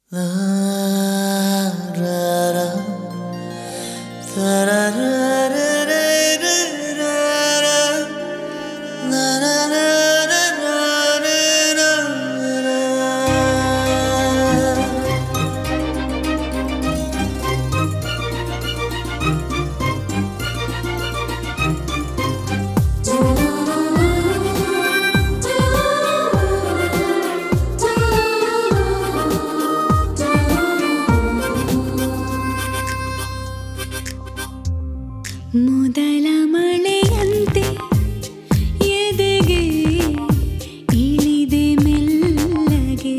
ಮೊದಲ ಮಳೆಯಂತೆ ಎದೆಗೆ ಇಳಿದೆ ಮೆಲ್ಲಗೆ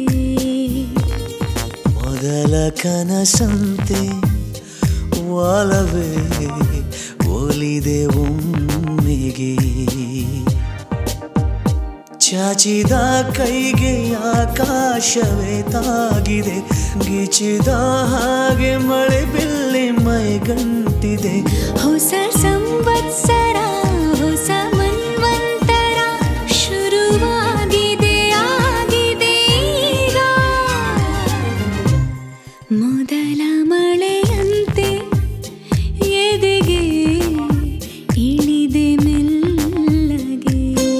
ಮೊದಲ ಕನಸಂತೆ ಒಲವೇ ಒಲಿದೆ ಒಮ್ಮೆಗೆ ಚಾಚಿದ ಕೈಗೆ ಆಕಾಶವೇ ತಾಗಿದೆ ಗಿಚಿದ ಹಾಗೆ ಮಳೆ ಬಿಲ್ಲಿ ಮೈಗಂಟಿದೆ ಹೊಸ ಸಂವತ್ಸರ ಹೊಸ ಮನ್ವಂತರ ಶುರುವಾಗಿದೆ ಆಗಿದೆ ಈಗ ಮೊದಲ ಮಳೆಯಂತೆ ಎದೆಗೆ ಇಳಿದೆ ಮೆಲ್ಲಗೆ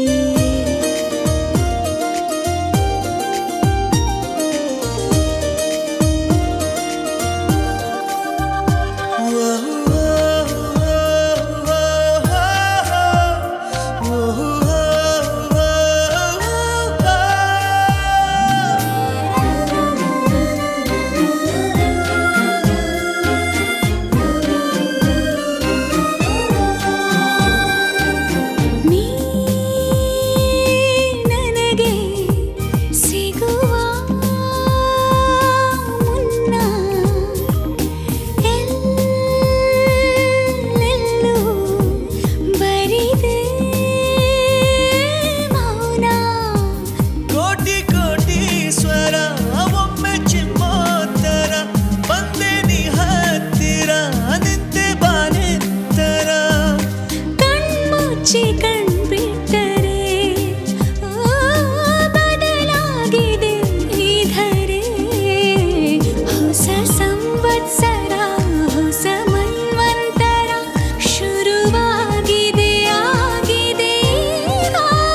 ನೀ ನನಗೆ ಸಿಗುವ ಮುನ್ನ ಎಲ್ಲೆಲ್ಲೂ ಬರಿದೆ ಮೌನ ಕೋಟಿ ಕೋಟಿ ಸ್ವರ ಒಮ್ಮೆ ಚಿಮ್ಮೋತ್ತರ ಬಂದೆ ನೀ ಹತ್ತಿರ ನಿಂತೆ ಬಾನೆತ್ತರ ಕಣ್ಮುಚ್ಚಿ ಕಣ್ಬಿಟ್ಟರೆ ಓ, ಬದಲಾಗಿದೆ ಈ ಧರೆ ಹೊಸ ಸಂವತ್ಸರ ಹೊಸ ಮನ್ವಂತರ ಶುರುವಾಗಿದೆ ಆಗಿದೆ ಈಗ.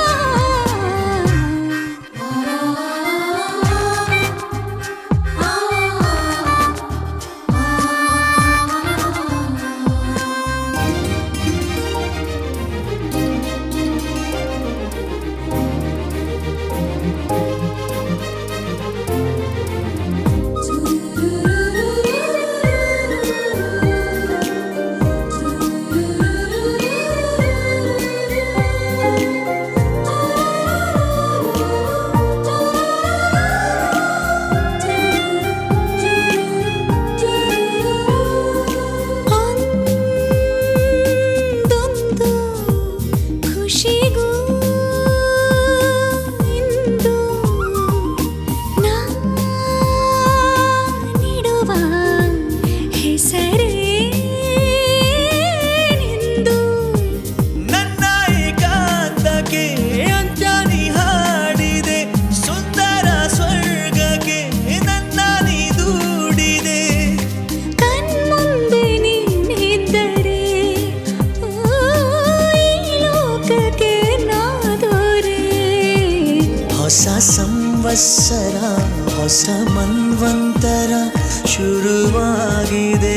ಒಂದೊಂದು ಖುಷಿಗೂ ಇಂದು ನಾನಿಡುವ ಹೆಸರೇ ನಿಂದು ನನ್ನ ಏಕಾಂತಕ್ಕೆ ಅಂಜಾನಿ ಹಾಡಿದೆ ಸುಂದರ ಸ್ವರ್ಗಕ್ಕೆ ನನ್ನ ನೀ ದೂಡಿದೆ ಕಣ್ಮುಂದೆ ನೀನಿದ್ದರೆ ಓ, ಈ ಲೋಕಕ್ಕೆ ನಾದೋರೆ ಹೊಸ ಸಂವತ್ಸರ ಹೊಸ ಮನ್ವಂತರ ಶುರುವಾಗಿದೆ